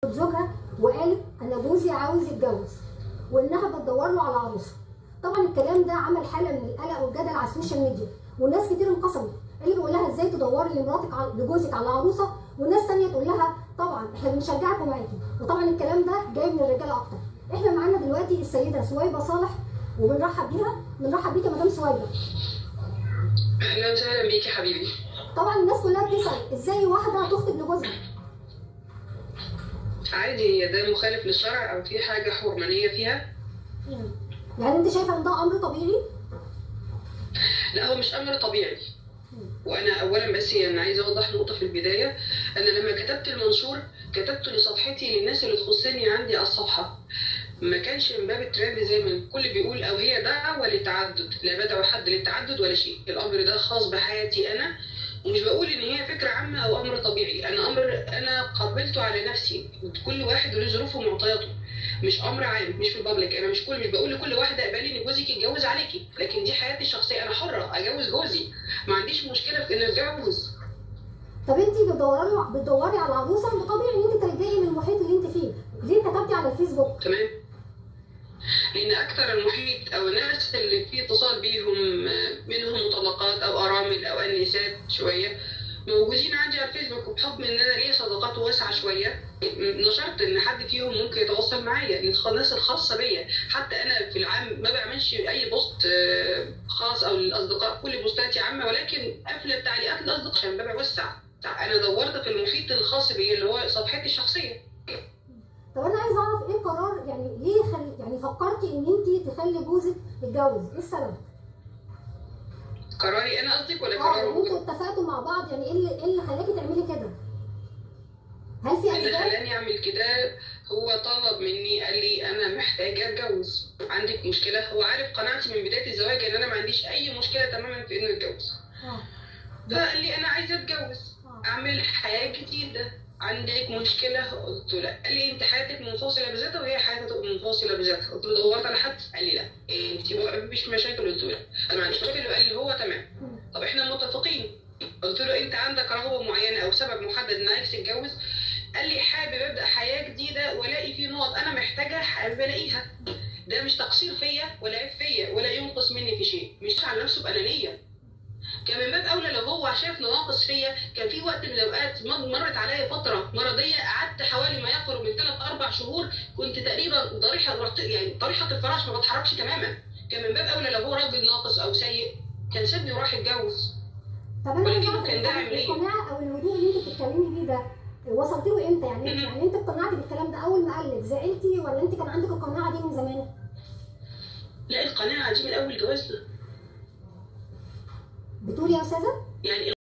زوجها وقالت انا جوزي عاوز يتجوز وانها بتدور له على عروسه طبعا الكلام ده عمل حاله من القلق والجدل على السوشيال ميديا وناس كتير انقسمت اللي بيقول لها ازاي تدوري لمراتك على- لجوزك على عروسه وناس تانية تقول لها طبعا احنا بنشجعك ومعاكي وطبعا الكلام ده جاي من الرجاله اكتر احنا معانا دلوقتي السيده سويبه صالح وبنرحب بيها بنرحب بيك يا مدام سويبه اهلا وسهلا بيك يا حبيبي طبعا الناس كلها بتسال ازاي واحده تخطب لجوزها عادي هي ده مخالف للشرع او في حاجه حرمانيه فيها يعني انت شايفه ان ده امر طبيعي لا هو مش امر طبيعي وانا اولا بس يعني عايزه اوضح نقطه في البدايه انا لما كتبت المنشور كتبته لصفحتي للناس اللي تخصني عندي على الصفحه ما كانش من باب الترند زي ما الكل بيقول او هي دعوه للتعدد لا بدعو حد للتعدد ولا شيء الامر ده خاص بحياتي انا ومش بقول ان هي فكره عامه او امر طبيعي انا امر انا قبلته على نفسي كل واحد له ظروفه ومعطياته مش امر عام مش في البابليك انا مش كل مش بقول لكل واحده اقبلي ان جوزك يتجوز عليكي لكن دي حياتي الشخصيه انا حره اجوز جوزي ما عنديش مشكله في ان اتجوز طب انت بتدوري له بتدوري على عروسه طبيعي ان انت تلجئي من المحيط اللي انت فيه ليه كتبتي على الفيسبوك تمام لان اكثر المحيط او الناس اللي في اتصال بيهم آه، منهم مطلقات او ارامل او انسات شويه موجودين عندي على الفيسبوك وبحكم ان انا ليا صداقات واسعه شويه نشرت ان حد فيهم ممكن يتواصل معايا الناس الخاصه بيا حتى انا في العام ما بعملش اي بوست آه، خاص او للاصدقاء كل بوستاتي عامه ولكن قافله التعليقات للاصدقاء عشان ببقى وسع انا دورت في المحيط الخاص بيا اللي هو صفحتي الشخصيه طب انا عايزه اعرف ايه القرار يعني ليه خل... يعني فكرتي ان انت تخلي جوزك يتجوز ايه السبب قراري انا قصدك ولا اه قرار يعني هو؟ انتوا اتفقتوا مع بعض يعني ايه اللي ايه اللي خلاكي تعملي كده هل في اللي اسباب خلاني اعمل كده هو طلب مني قال لي انا محتاجه اتجوز عندك مشكله هو عارف قناعتي من بدايه الزواج ان انا ما عنديش اي مشكله تماما في انه اتجوز اه فقال لي انا عايزه اتجوز اه اعمل حياه جديده عندك مشكله قلت له لا قال لي انت حياتك منفصله بذاتها وهي حياتها تبقى منفصله بذاتها قلت له دورت على حد قال لي لا انت مفيش مشاكل قلت له لا انا ما عنديش مشاكل قال لي هو تمام طب احنا متفقين قلت له انت عندك رغبه معينه او سبب محدد ان عايز تتجوز قال لي حابب ابدا حياه جديده والاقي فيه نقط انا محتاجه حابب الاقيها ده مش تقصير فيا ولا عيب فيا ولا ينقص مني في شيء مش على نفسه بانانيه كان من باب اولى لو هو شاف نواقص فيا كان في وقت من الاوقات مر- مرت عليا فتره مرضيه قعدت حوالي ما يقرب من ثلاث اربع شهور كنت تقريبا ضريحه رط- يعني طريحه الفراش ما بتحركش تماما كان من باب اولى لو هو راجل ناقص او سيء كان سابني وراح يتجوز طب انا عايزه ولكن اعرف كان داعم ليا. القناعه او الهدوء اللي انت بتتكلمي بيه ده وصلت له امتى يعني مهم. يعني انت اقتنعتي بالكلام ده اول ما قال لك زعلتي ولا انت كان عندك القناعه دي من زمان لا القناعه دي من اول جوازنا بتقولي يا استاذه يعني